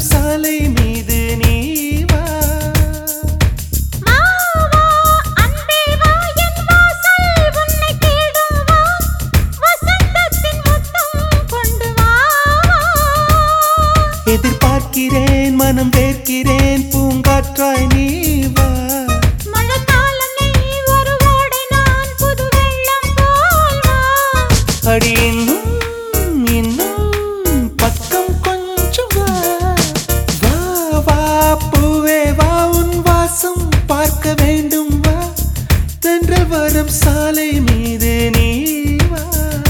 சாலை மீது நீ வா மாவா அன்பே வா என் வாசல் உன்னை தேடும் வா வசந்தத்தின் முத்தம் கொண்டு வா எதிர்பார்க்கிறேன் மனம் வேர்க்கிறேன் பூங்காற்றாய் நீ வா மழைக்காலம் நீ ஒரு ஓடை நான் புது வெள்ளம் போல் வா அடி இன்னும் இன்னும் பக்கம் கொஞ்சம் வா வா வா பூவே வா உன் வாசம் பார்க்க வேண்டும் வா தென்றல் வரும் சாலை மீது நீ வா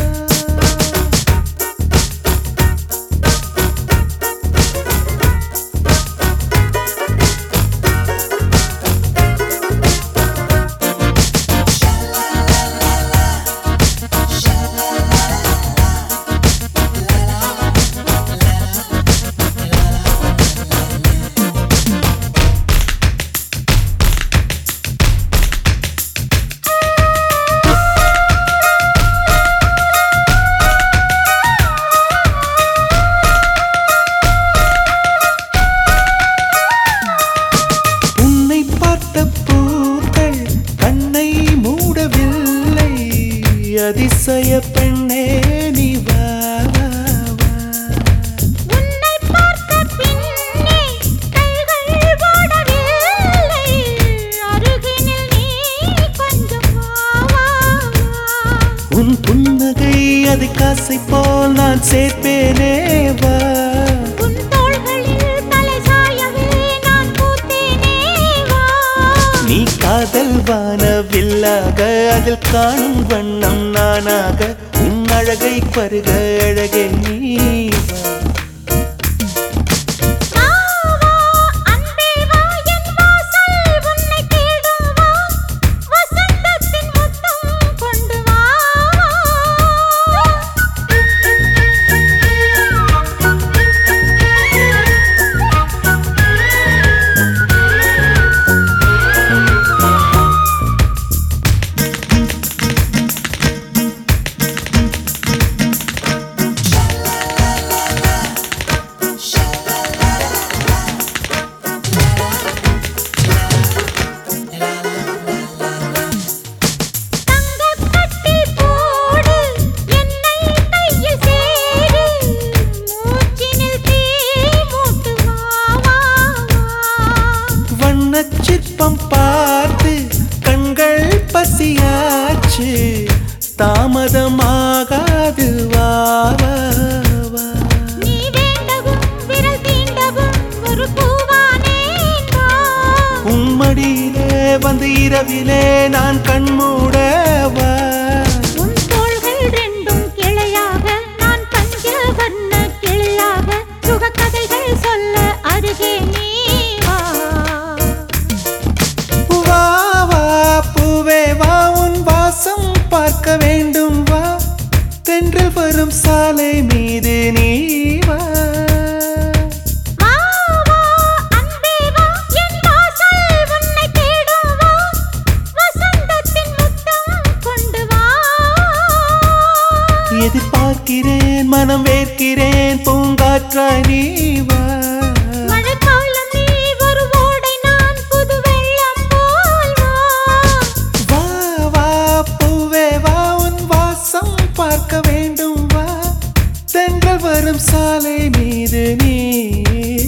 உன்னை பார்த்த பூக்கள் கண்ணை மூடவில்லை அதிசய பெண்ணே நீ வா வா, வா. உன்னை பார்த்த பின்னே கைகள் ஓடவில்லை அருகினில் நீ கொஞ்சம் வா வா வா உன் புன்னகை அது காசை போல் நான் சேர்ப்பேனே வா உன் தோள்களில் தலை சாயவே நான் பூத்தேனே வா நீ காதல் வானவில்லாக அதில் காணும் வண்ணம் நானாக உன் அழகை பருக அழகே நீ வா மாவா அன்பே வா என் வாசல் உன்னை தேடும் வா வசந்தத்தின் முத்தம் கொண்டு வா தங்கக் கட்டி போடு என்னை கையில் சேரு மூச்சினில் தீ மூட்டு வா வா வா வண்ணச் சிற்பம் பார்த்து கண்கள் பசியாச்சு தாமதமாகாது வா வா, வா. நீ வேண்டவும் விரல் தீண்டவும் ஒரு பூவானேன் வா உம்மடியிலே வந்து இரவிலே நான் கண்மூடவா உன் தோள்கள் ரெண்டும் கிளையாக நான் பஞ்சில் வண்ண கிளியாக சுகக்கதைகள் சொல்ல அருகே நீ வா வா வா பூவே வா உன் வாசம் பார்க்க வேண்டும் வா தென்றல் வரும் சாலை மீது நீ வா வா வா அன்பே வா என் வாசல் உன்னை தேடும் வா வசந்தத்தின் முத்தம் கொண்டு வா எதிர்பார்க்கிறேன் மனம் வேர்க்கிறேன் பூங்காற்றாய் நீ வா மழைக்காலம் நீ ஒரு ஓடை நான் புது வெள்ளம் போல் வா வா வா பூவே வா உன் வாசம் பார்க்க வேண்டும் வா தென்றல் வரும் சாலை மீது நீ